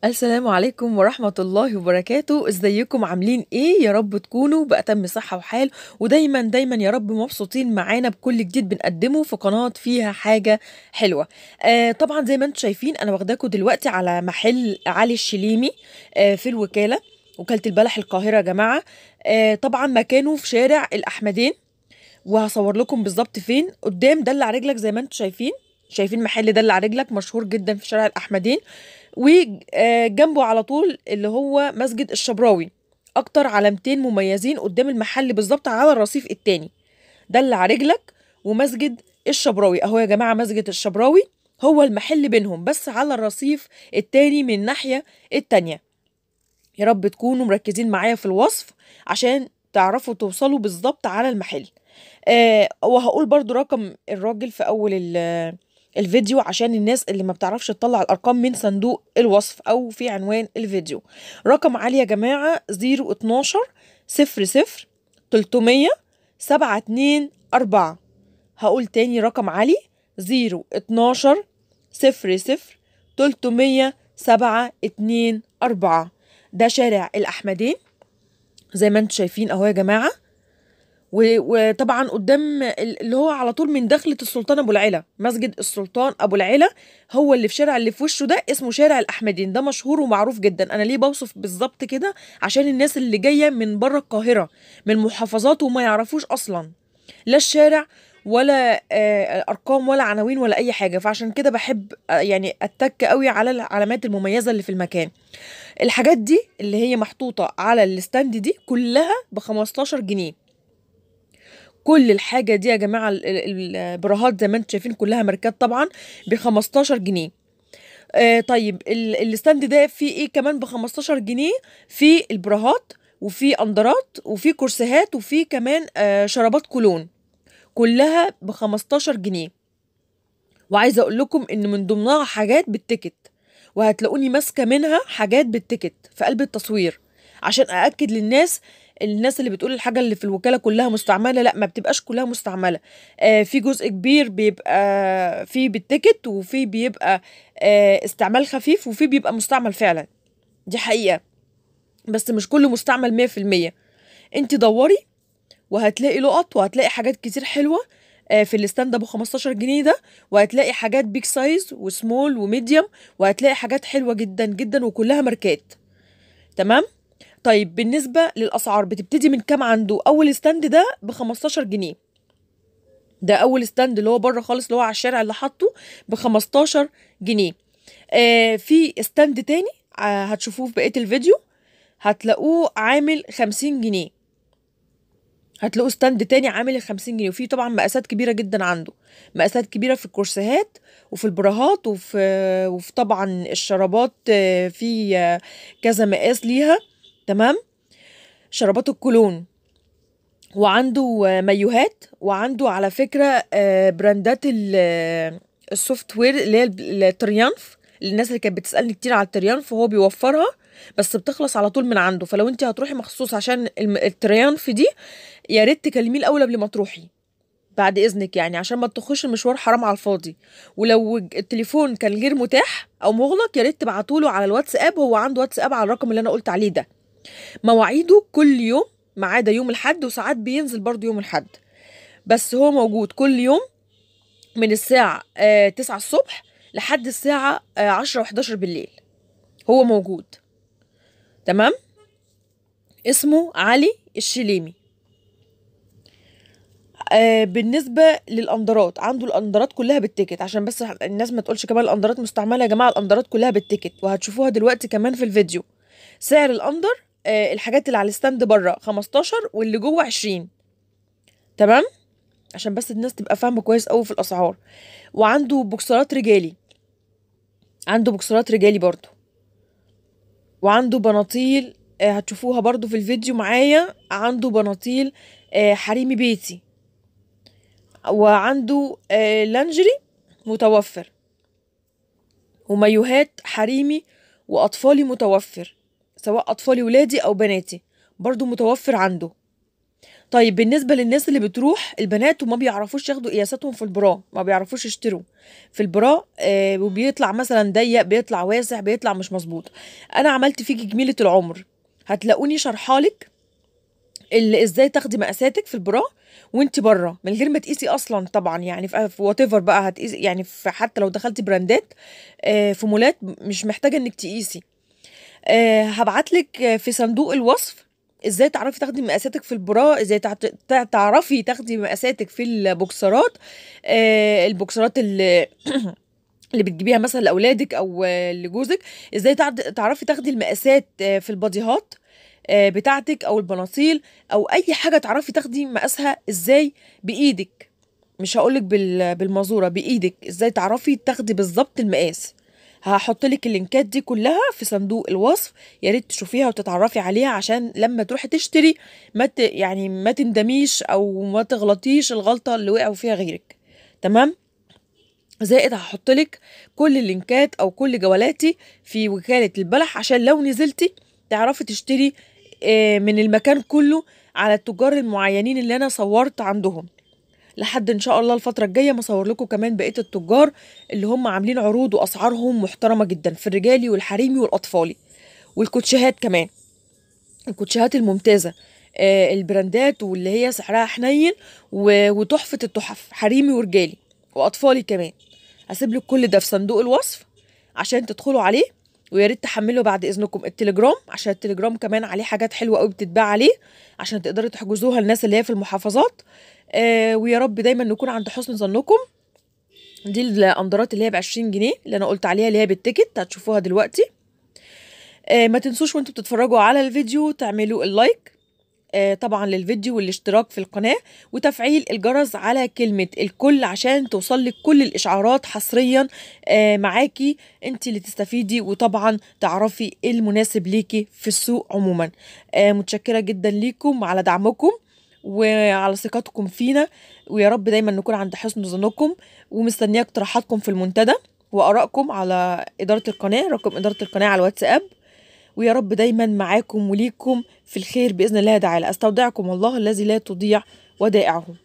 السلام عليكم ورحمة الله وبركاته ازيكم عاملين ايه يا رب تكونوا بأتم صحة وحال ودايما دايما يا رب مبسوطين معانا بكل جديد بنقدمه في قناة فيها حاجة حلوة آه طبعا زي ما انتم شايفين انا واخداكم دلوقتي على محل علي الشليمي آه في الوكالة وكالة البلح القاهرة يا جماعة آه طبعا مكانه في شارع الأحمدين وهصور لكم بالظبط فين قدام دلع رجلك زي ما انتم شايفين شايفين محل دلع رجلك مشهور جدا في شارع الأحمدين وجنبه على طول اللي هو مسجد الشبراوي اكتر علامتين مميزين قدام المحل بالظبط على الرصيف التاني دلع رجلك ومسجد الشبراوي اهو يا جماعه مسجد الشبراوي هو المحل بينهم بس على الرصيف التاني من الناحيه التانيه يا رب تكونوا مركزين معايا في الوصف عشان تعرفوا توصلوا بالظبط على المحل آه وهقول برضو رقم الراجل في اول ال- الفيديو عشان الناس اللي ما بتعرفش تطلع الارقام من صندوق الوصف او في عنوان الفيديو رقم علي يا جماعه 012 00 300 724 هقول تاني رقم علي 012 00 300 724 ده شارع الأحمدين زي ما انتم شايفين اهو يا جماعة و- وطبعا قدام ال- اللي هو على طول من دخلة السلطان أبو العلا مسجد السلطان أبو العلا هو اللي في شارع اللي في وشه ده اسمه شارع الأحمدين ده مشهور ومعروف جدا أنا ليه بوصف بالظبط كده عشان الناس اللي جاية من بره القاهرة من محافظات وما يعرفوش أصلا لا الشارع ولا آه، ارقام ولا عناوين ولا اي حاجه فعشان كده بحب آه، يعني اتك قوي على العلامات المميزه اللي في المكان الحاجات دي اللي هي محطوطه على الستاند دي كلها ب 15 جنيه كل الحاجه دي يا جماعه ال- ال- البراهات زي ما انتم شايفين كلها ماركات طبعا ب 15 جنيه آه طيب ال- الستاند ده فيه ايه كمان ب 15 جنيه في البراهات وفي اندرات وفي كرسيهات وفي كمان آه شرابات كولون كلها ب 15 جنيه وعايزه اقول لكم ان من ضمنها حاجات بالتيكت وهتلاقوني ماسكه منها حاجات بالتيكت في قلب التصوير عشان ااكد للناس الناس اللي بتقول الحاجه اللي في الوكاله كلها مستعمله لا ما بتبقاش كلها مستعمله آه في جزء كبير بيبقى في بالتيكت وفي بيبقى آه استعمال خفيف وفي بيبقى مستعمل فعلا دي حقيقه بس مش كله مستعمل 100% انت دوري وهتلاقي لقط وهتلاقي حاجات كتير حلوه آه، في الستاند ابو 15 جنيه ده وهتلاقي حاجات بيج سايز وسمول وميديوم وهتلاقي حاجات حلوه جدا جدا وكلها ماركات تمام طيب بالنسبه للاسعار بتبتدي من كام عنده اول ستاند ده ب 15 جنيه ده اول ستاند اللي هو بره خالص اللي هو على الشارع اللي حاطه ب 15 جنيه آه في ستاند تاني آه هتشوفوه في بقيه الفيديو هتلاقوه عامل 50 جنيه هتلاقوا ستاند تاني عامل ال 50 جنيه وفي طبعا مقاسات كبيره جدا عنده مقاسات كبيره في الكرسيهات وفي البراهات وفي وفي طبعا الشرابات آه، في آه، كذا مقاس ليها تمام شرابات الكولون وعنده آه، مايوهات وعنده على فكره آه، براندات ال- آه، السوفت وير اللي هي ال- التريانف الناس اللي كانت بتسالني كتير على التريانف وهو بيوفرها بس بتخلص على طول من عنده فلو انت هتروحي مخصوص عشان الم- التريانف دي يا ريت تكلميه الاول قبل ما تروحي بعد اذنك يعني عشان ما تخش المشوار حرام على الفاضي ولو التليفون كان غير متاح او مغلق يا ريت تبعتوله على الواتساب هو عنده واتساب على الرقم اللي انا قلت عليه ده مواعيده كل يوم ما عدا يوم الحد وساعات بينزل برضو يوم الحد بس هو موجود كل يوم من الساعة آه 9 الصبح لحد الساعة آه 10 و11 بالليل هو موجود تمام اسمه علي الشليمي آه بالنسبة للأندرات عنده الأندرات كلها بالتيكت عشان بس الناس ما تقولش كمان الأندرات مستعملة يا جماعة الأندرات كلها بالتيكت وهتشوفوها دلوقتي كمان في الفيديو سعر الأندر آه الحاجات اللي على الستاند بره 15 واللي جوه 20 تمام عشان بس الناس تبقى فاهمة كويس قوي في الأسعار وعنده بوكسرات رجالي عنده بوكسرات رجالي برضو وعنده بناطيل آه، هتشوفوها برضو في الفيديو معايا عنده بناطيل آه، حريمي بيتي وعنده آه، لانجري متوفر ومايوهات حريمي وأطفالي متوفر سواء أطفالي ولادي أو بناتي برضو متوفر عنده طيب بالنسبة للناس اللي بتروح البنات وما بيعرفوش ياخدوا قياساتهم في البرا ما بيعرفوش يشتروا في البرا آه وبيطلع مثلا ضيق بيطلع واسع بيطلع مش مظبوط انا عملت فيكي جميلة العمر هتلاقوني شرحالك اللي ازاي تاخدي مقاساتك في البرا وانت بره من غير ما تقيسي اصلا طبعا يعني في وات ايفر بقى هتقيسي يعني في حتى لو دخلتي براندات آه في مولات مش محتاجه انك تقيسي آه هبعتلك في صندوق الوصف ازاي تعرفي تاخدي مقاساتك في البرا ازاي تع- تع- تعرفي تاخدي مقاساتك في البوكسرات آه البوكسرات اللي اللي بتجيبيها مثلا لاولادك او آه، لجوزك ازاي تعد- تعرفي تاخدي المقاسات آه، في الباديهات آه، بتاعتك او البناطيل او اي حاجه تعرفي تاخدي مقاسها ازاي بايدك مش هقولك بال- بالمازوره بايدك ازاي تعرفي تاخدي بالظبط المقاس هحط لك اللينكات دي كلها في صندوق الوصف يا ريت تشوفيها وتتعرفي عليها عشان لما تروحي تشتري ما ت... يعني ما تندميش او ما تغلطيش الغلطه اللي وقعوا فيها غيرك تمام زائد هحط لك كل اللينكات او كل جولاتي في وكاله البلح عشان لو نزلتي تعرفي تشتري آه، من المكان كله على التجار المعينين اللي انا صورت عندهم لحد ان شاء الله الفتره الجايه ما اصور لكم كمان بقيه التجار اللي هم عاملين عروض واسعارهم محترمه جدا في الرجالي والحريمي والاطفالي والكوتشيهات كمان الكوتشيهات الممتازه آه، البراندات واللي هي سعرها حنين و- وتحفه التحف حريمي ورجالي واطفالي كمان هسيب لك كل ده في صندوق الوصف عشان تدخلوا عليه ويا ريت تحملوا بعد اذنكم التليجرام عشان التليجرام كمان عليه حاجات حلوه قوي بتتباع عليه عشان تقدروا تحجزوها للناس اللي هي في المحافظات آه ويا رب دايما نكون عند حسن ظنكم دي الاندرات اللي هي ب 20 جنيه اللي انا قلت عليها اللي هي بالتيكت هتشوفوها دلوقتي آه ما تنسوش وانتوا بتتفرجوا على الفيديو تعملوا اللايك آه، طبعا للفيديو والاشتراك في القناة وتفعيل الجرس على كلمة الكل عشان توصلك كل الإشعارات حصريا آه، معاكي انت اللي تستفيدي وطبعا تعرفي ايه المناسب ليكي في السوق عموما آه، متشكرة جدا ليكم على دعمكم وعلى ثقتكم فينا ويا رب دايما نكون عند حسن ظنكم ومستنية اقتراحاتكم في المنتدى وآرائكم على إدارة القناة رقم إدارة القناة على الواتساب ويا رب دايما معاكم وليكم في الخير بإذن الله تعالى أستودعكم الله الذي لا تضيع ودائعه